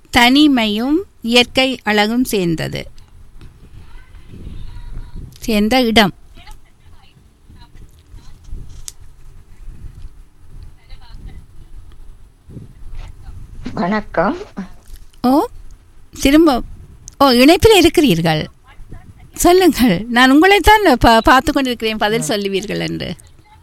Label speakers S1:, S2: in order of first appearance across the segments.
S1: தனிமையும் இயற்கை அழகும் சேர்ந்தது சேர்ந்த இடம்
S2: வணக்கம்
S1: ஓ திரும்ப ஓ இணைப்பில் இருக்கிறீர்கள் சொல்லுங்கள் நான் உங்களைத்தான் பா பார்த்து கொண்டிருக்கிறேன் பதில் சொல்லுவீர்கள் என்று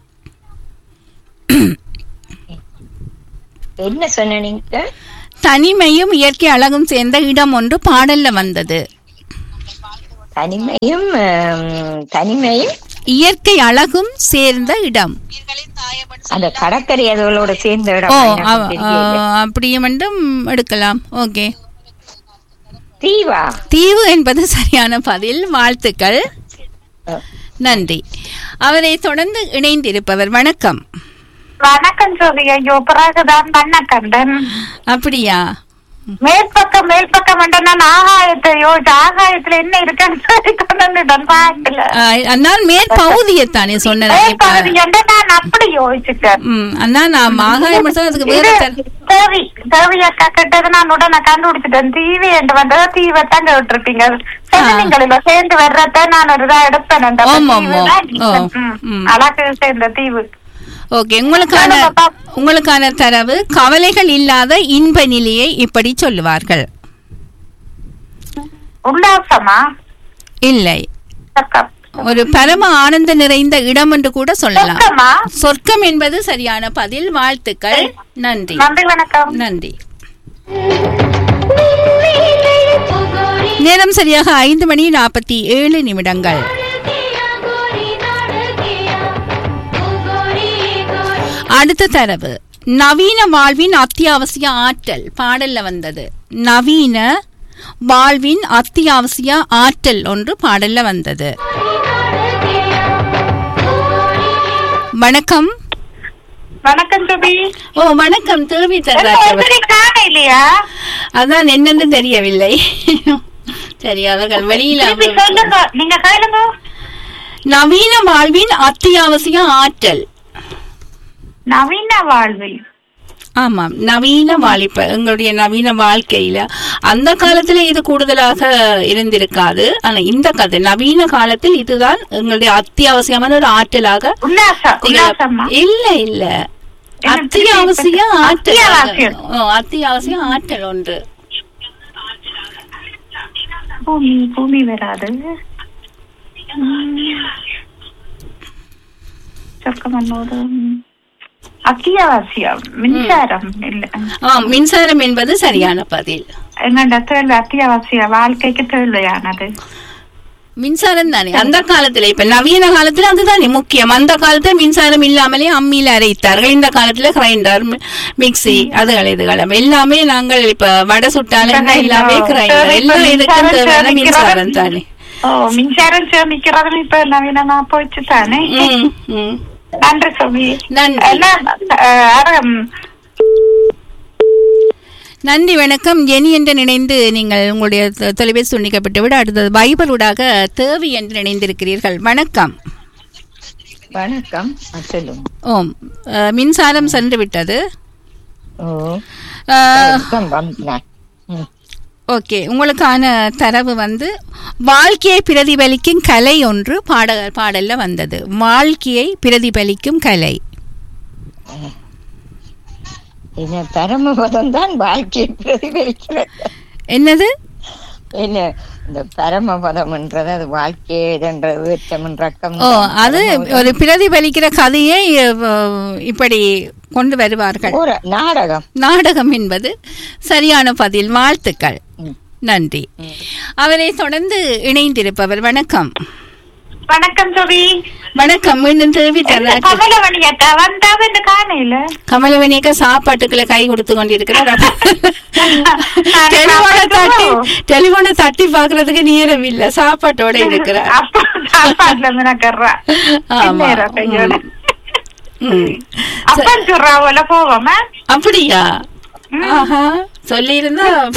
S2: என்ன சொன்ன நீங்க
S1: தனிமையும் இயற்கை அழகும் சேர்ந்த இடம் ஒன்று பாடல்ல வந்தது
S2: தனிமையும் ஆம், தனிமையும்
S1: இயற்கை அழகும் சேர்ந்த இடம்
S2: அந்த கடற்கரை அதோட சேர்ந்த இடம்
S1: ஓ
S2: எனக்கு
S1: அவ-
S2: தெரியல.
S1: ஆ, அப்படியே மட்டும் எடுக்கலாம் ஓகே
S2: தீவா
S1: தீவு என்பது சரியான பதில் வாழ்த்துக்கள் நன்றி அவரை தொடர்ந்து இணைந்திருப்பவர் வணக்கம்
S3: வணக்கம் ஜோதி ஐயோ பிறகுதான் பண்ண கண்டன்
S1: அப்படியா
S3: மேற்பக்கம் மேற்பக்கம் வந்து நான் ஆகாயத்தை யோசிச்சு ஆகாயத்துல என்ன இருக்குன்னு சொல்லி கொண்டுடன் பாக்கல
S1: ஆ, நான் மேற்பகுதியைத்தானே சொன்னேன் இப்ப
S3: மேற்பகுதி என்று நான் அப்படி யோசிச்சுட்டேன்
S1: ம் அண்ணா நான் ஆகாயம் மட்டும் அதுக்கு வேற
S3: இது
S1: தர-
S3: தேவி தேவி அக்கா கேட்டது நான் உடனே கண்டுபிடிச்சிட்டேன் தீவி என்று வந்தது தீவை தான் கேட்டிருப்பீங்க சொன்னீங்களா சேர்ந்து வர்றத நான் ஒரு இதா எடுப்பேன் அந்த
S1: ஆமா,
S3: தீவு
S1: ஆமா.
S3: தான்
S1: ஓ,
S3: ம்.
S1: ம்.
S3: அழகு சேர்ந்த தீவு
S1: ஓகே உங்களுக்கான
S3: சொல்லுங்க, பாப்பா.
S1: உங்களுக்கான தரவு கவலைகள் இல்லாத இன்ப நிலையை இப்படி சொல்லுவார்கள்
S3: உல்லாசமா
S1: இல்லை
S3: சொர்க்கம்.
S1: ஒரு பரம ஆனந்த நிறைந்த இடம் என்று கூட சொல்லலாம்
S3: சொர்க்கமா
S1: சொர்க்கம் என்பது சரியான பதில் வாழ்த்துக்கள் நன்றி
S3: நன்றி வணக்கம்
S1: நன்றி நேரம் சரியாக ஐந்து மணி நாற்பத்தி ஏழு நிமிடங்கள் அடுத்த தரவு நவீன வாழ்வின் அத்தியாவசிய ஆற்றல் பாடல்ல வந்தது நவீன வாழ்வின் அத்தியாவசிய ஆற்றல் ஒன்று பாடல்ல வந்தது வணக்கம்
S3: வணக்கம் சுபி
S1: ஓ வணக்கம் தேவி
S3: காண இல்லையா
S1: அதான் என்னன்னு தெரியவில்லை சரி அவர்கள் வெளியில
S3: திருப்பி சொல்லுங்க நீங்க கேளுங்க
S1: நவீன வாழ்வின் அத்தியாவசிய ஆற்றல்
S3: நவீன வாழ்வில்
S1: ஆமாம் நவீன வாழிப்பு எங்களுடைய நவீன வாழ்க்கையில அந்த காலத்துல இது கூடுதலாக இருந்திருக்காது ஆனா இந்த காலத்து நவீன காலத்தில் இதுதான் எங்களுடைய அத்தியாவசியமான ஒரு ஆற்றலாக
S3: உல்லாசம் உல்லாசமா
S1: திகழ- இல்ல இல்ல
S3: என்ன
S1: அத்தியாவசிய ஆற்றல்
S3: அத்தியாவசியம்.
S1: ஓ, அத்தியாவசிய ஆற்றல் ஒன்று
S3: பூமி பூமி வராது உம். சொர்க்கம் என்னோடு உம். அத்தியாவசியம் மின்சாரம் இல்ல
S1: ஆ மின்சாரம் என்பது சரியான பதில்
S3: எங்கண்ட தேர்வு அத்தியாவசிய வாழ்க்கைக்கு தேவையானது
S1: மின்சாரம் தானே அந்த காலத்துல இப்ப நவீன காலத்துல அதுதானே முக்கியம் அந்த காலத்துல மின்சாரம் இல்லாமலே அம்மியில அரைத்தார்கள் இந்த காலத்துல கிரைண்டர் மிக்சி அதுகள் இதுகள் எல்லாமே நாங்கள் இப்ப வடை சுட்டாலும் எல்லாமே கிரைண்டர் எல்லாம் இதுக்கும் தேவையான மின்சாரம் தானே
S3: ஓ மின்சாரம் சேமிக்கிறது இப்ப நவீனமா போச்சு தானே
S1: ம், ம்.
S3: நன்றி சுபி
S1: நன்றி
S3: எல்லாம், அஹ், அறம்,
S1: நன்றி வணக்கம் ஜெனி என்று நினைந்து நீங்கள் உங்களுடைய தொ- தொலைபேசி துண்டிக்கப்பட்டு விட அடுத்தது பைபிளூடாக தேவி என்று நினைந்திருக்கிறீர்கள் வணக்கம்
S2: வணக்கம் ஆ, சொல்லுங்க
S1: ஓம் அஹ், மின்சாரம் சென்று விட்டது
S2: ஓ
S1: அஹ்,
S2: வணக்கம், வந்தேன். ம்.
S1: ஓகே உங்களுக்கான தரவு வந்து வாழ்க்கையை பிரதிபலிக்கும் கலை ஒன்று பாட பாடல்ல வந்தது வாழ்க்கையை பிரதிபலிக்கும் கலை
S2: என்ன பரமபதம் தான் வாழ்க்கையை பிரதிபலிக்கிறது
S1: என்னது
S2: என்ன இந்த பரமபதம்ன்றது அது வாழ்க்கையே இதுன்றது ஏற்றம் ரக்கம்
S1: ஓ அது ஒரு பிரதிபலிக்கிற கதையை அஹ், இப்படி கொண்டு வருவார்கள்
S2: ஒரு நாடகம்
S1: நாடகம் என்பது சரியான பதில் வாழ்த்துக்கள்
S2: ம்.
S1: நன்றி அவரை தொடர்ந்து இணைந்திருப்பவர் வணக்கம்
S3: வணக்கம் சுபி
S1: வணக்கம் மீண்டும் தெரிவித்தார்
S3: கமலவணியக்கா வந்தாவ இந்த காணையில
S1: கமலவனியக்க சாப்பாட்டுக்குள்ள கை கொடுத்து கொண்டிருக்கிறார் டெலிபோனை தட்டி டெலிபோனை தட்டி பாக்குறதுக்கு நேரம் இல்ல சாப்பாட்டோட இருக்கிறார்
S3: அப்ப சாப்பாட்டுல மினக்கர்றா
S1: ஆமா. ம்.
S3: அப்பன் சொல்றா போல போவோமா
S1: அப்படியா ஆஹா சொல்லியிருந்தா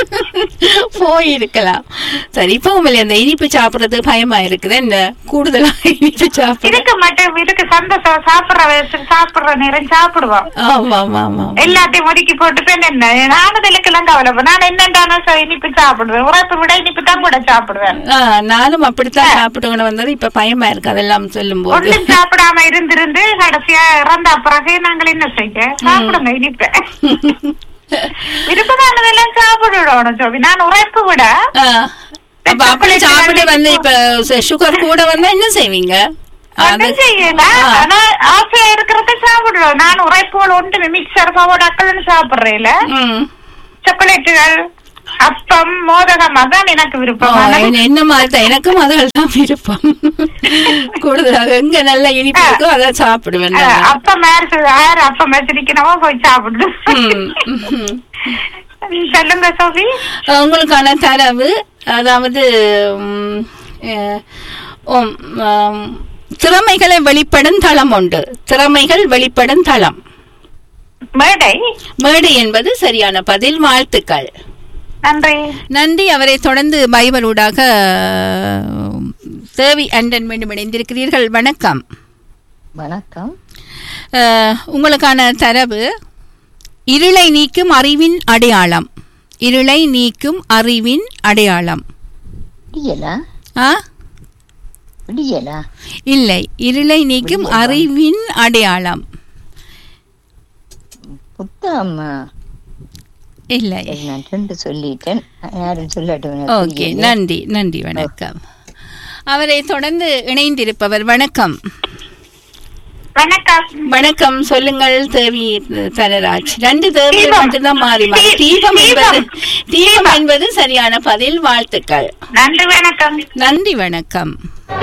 S1: போயிருக்கலாம் சரி இப்போ உண்மையில அந்த இனிப்பு சாப்பிடுறது பயமா இருக்குது என்ன கூடுதலா இனிப்பு சாப்பிட
S3: இதுக்கு மட்டும் இதுக்கு சந்தோஷம் சாப்பிடுற வயசுக்கு சாப்பிடுற நேரம் சாப்பிடுவோம்
S1: ஆமா ஆமா ஆமா
S3: எல்லாத்தையும் ஒதுக்கி போட்டு போய் என்ன நானும் இதுக்கெல்லாம் கவலைப்போ நான் என்னண்டானோ சரி, இனிப்பு சாப்பிடுவேன் உரைப்பு விட இனிப்பு தான் கூட சாப்பிடுவேன்
S1: ஆ, நானும் அப்படித்தான் சாப்பிட்டுக்கணும் வந்தது இப்ப பயமா இருக்கு அதெல்லாம் சொல்லும் போது
S3: ஒன்றும் சாப்பிடாம இருந்திருந்து கடைசியா இறந்த பிறகு நாங்கள் என்ன செய்ய சாப்பிடுங்க இனிப்ப விருப்பமானதெல்லாம் சாப்பிடுவோம் சோபி நான் உரைப்பு விட
S1: ஆ, அப்ப அப்படி சாப்பிட்டு வந்து இப்ப சுகர் கூட வந்தா என்ன செய்வீங்க அது-
S3: ஒன்றும் செய்யல
S1: ஆ.
S3: ஆனா ஆசையா இருக்கிறத சாப்பிடுவோம் நான் உரைப்புகள் ஒன்று மிக்சர் பவோடாக்கள்னு சாப்பிடுறேன்
S1: ம்.
S3: சாக்லேட்டுகள் அப்பம் மோதகம் அதான் எனக்கு
S1: ஓ,
S3: விருப்பம்
S1: என்ன- என்ன மாதிரி தான் எனக்கும் அதெல்லாம் விருப்பம் கூடுதலாக எங்க நல்ல இனிப்பு இருக்கோ அதை சாப்பிடுவேன்
S3: அஹ்,
S1: நான்.
S3: அப்பம் யார் யார் அப்பம் வச்சிருக்கணுமோ போய் சாப்பிடு
S1: ம், ம்.
S3: சொல்லுங்க சோபி
S1: உங்களுக்கான தரவு அதாவது ம், அஹ், உம், ஆம், திறமைகளை வெளிப்படும் தளம் உண்டு திறமைகள் வெளிப்படும் தளம்
S3: மேடை
S1: மேடை என்பது சரியான பதில் வாழ்த்துக்கள்
S3: நன்றி
S1: நன்றி அவரை தொடர்ந்து பைபலூடாக அஹ், தேவி அண்டன் மீண்டும் இணைந்திருக்கிறீர்கள் வணக்கம்
S2: வணக்கம்
S1: அஹ், உங்களுக்கான தரவு இருளை நீக்கும் அறிவின் அடையாளம் இருளை நீக்கும் அறிவின் அடையாளம்
S2: விடியலா
S1: ஆ
S2: விடியலா
S1: இல்லை இருளை நீக்கும் அறிவின் அடையாளம்
S2: புத்தகம்
S1: இல்லை
S2: சரி, நான் ரெண்டு சொல்லிட்டேன் யாரும் சொல்லட்டும் எனக்கு
S1: ஓகே
S2: புரியல.
S1: நன்றி நன்றி வணக்கம் அவரை தொடர்ந்து இணைந்திருப்பவர் வணக்கம்
S3: வணக்கம்
S1: வணக்கம் சொல்லுங்கள் தேவி தனராஜ் ரெண்டு தேவி
S3: தீபம்.
S1: மட்டும்தான் மாறி மாறி
S3: தீ-
S1: தீபம் என்பது
S3: தீபம்.
S1: தீபம் என்பது சரியான பதில் வாழ்த்துக்கள்
S3: நன்றி வணக்கம்
S1: நன்றி வணக்கம்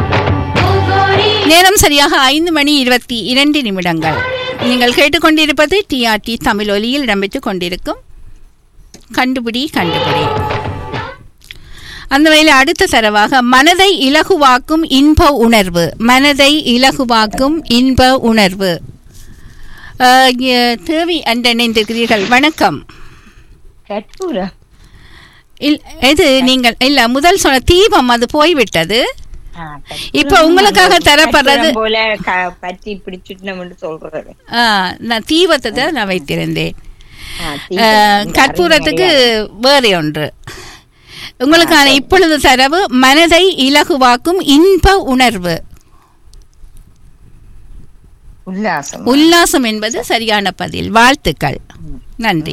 S1: நேரம் சரியாக ஐந்து மணி இருபத்தி இரண்டு நிமிடங்கள் நீங்கள் கேட்டுக்கொண்டிருப்பது டிஆர்டி தமிழ் ஒலியில் இடம்பெற்றுக் கொண்டிருக்கும் கண்டுபிடி கண்டுபிடி அந்த வகையில் அடுத்த தரவாக மனதை இலகுவாக்கும் இன்ப உணர்வு மனதை இலகுவாக்கும் இன்ப உணர்வு அஹ், இ- தேவி அண்ட் இணைந்திருக்கிறீர்கள் வணக்கம்
S2: கற்பூரம்
S1: இல் எது நீங்கள் இல்ல முதல் சொன்ன தீபம் அது போய்விட்டது
S2: ஆ, கற்பூரம்.
S1: இப்ப உங்களுக்காக தரப்படுறது
S2: கற்பூரம் போல க- பற்றி பிடிச்சிட்டு சொல்றது
S1: ஆ, நான் தீபத்தை தான் நான் வைத்திருந்தேன்
S2: ஆ,
S1: ஆ,
S2: தீபம்.
S1: கற்பூரத்துக்கு வேறு ஒன்று உங்களுக்கான இப்பொழுது தரவு மனதை இலகுவாக்கும் இன்ப உணர்வு
S2: உல்லாசம்
S1: உல்லாசம் என்பது சரியான பதில் வாழ்த்துக்கள் நன்றி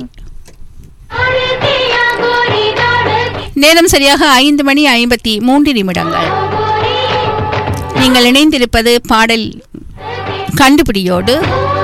S1: நேரம் சரியாக ஐந்து மணி ஐம்பத்தி மூன்று நிமிடங்கள் நீங்கள் இணைந்திருப்பது பாடல் கண்டுபிடியோடு